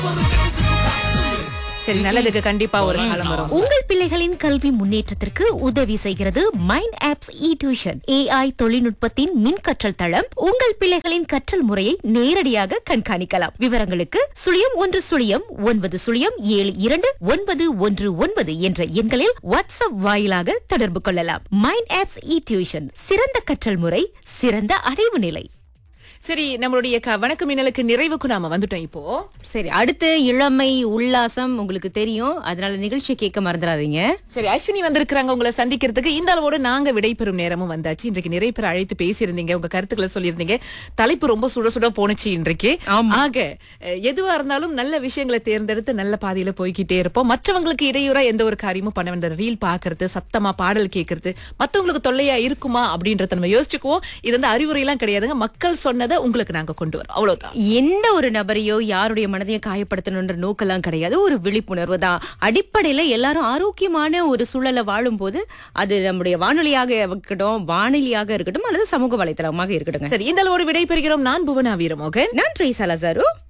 சரி நல்லதுக்கு கண்டிப்பா ஒரு காலம் வரும் உங்கள் பிள்ளைகளின் கல்வி முன்னேற்றத்திற்கு உதவி செய்கிறது mind apps e tuition AI தொழில்நுட்பத்தின் மின் கற்றல் தளம் உங்கள் பிள்ளைகளின் கற்றல் முறையை நேரடியாக கண்காணிக்கலாம் விவரங்களுக்கு சுழியம் ஒன்று சுழியம் ஒன்பது சுழியம் ஏழு இரண்டு ஒன்பது ஒன்று ஒன்பது என்ற எண்களில் வாட்ஸ்அப் வாயிலாக தொடர்பு கொள்ளலாம் மைண்ட் ஆப்ஸ் இ டியூஷன் சிறந்த கற்றல் முறை சிறந்த அடைவு நிலை சரி நம்மளுடைய க- வணக்க மின்னலுக்கு நிறைவுக்கு நாம வந்துட்டோம் இப்போ சரி அடுத்து இளமை உல்லாசம் உங்களுக்கு தெரியும் அதனால நிகழ்ச்சி கேட்க மறந்துடாதீங்க சரி அஸ்வினி வந்திருக்கிறாங்க உங்களை சந்திக்கிறதுக்கு இந்த அளவோடு நாங்க விடைபெறும் நேரமும் வந்தாச்சு இன்றைக்கு நிறைய பேர் அழைத்து பேசியிருந்தீங்க உங்க கருத்துக்களை சொல்லியிருந்தீங்க தலைப்பு ரொம்ப சுட சுட போனுச்சு இன்றைக்கு ஆக அஹ், எதுவா இருந்தாலும் நல்ல விஷயங்களை தேர்ந்தெடுத்து நல்ல பாதையில போய்கிட்டே இருப்போம் மற்றவங்களுக்கு இடையூறா எந்த ஒரு காரியமும் பண்ண வேண்டாம் ரீல் பாக்குறது சத்தமா பாடல் கேட்கறது மத்தவங்களுக்கு தொல்லையா இருக்குமா அப்படின்றத நம்ம யோசிச்சுக்குவோம் இது வந்து அறிவுரை எல்லாம் கிடையாதுங்க மக்கள் சொன்னதை உங்களுக்கு நாங்க கொண்டு வரோம் அவ்வளவுதான் எந்த ஒரு நபரையோ யாருடைய மனதையும் காயப்படுத்தணுன்ற நோக்கெல்லாம் கிடையாது ஒரு விழிப்புணர்வு தான் அடிப்படையில எல்லாரும் ஆரோக்கியமான ஒரு சூழலை வாழும்போது அது நம்முடைய வானொலியாக இருக்கட்டும் வானொலியாக இருக்கட்டும் அல்லது சமூக வலைத்தளமாக இருக்கட்டும் சரி இந்த அளவோடு விடைபெறுகிறோம் நான் புவனா வீரமோகன் நன்றி சலசாரு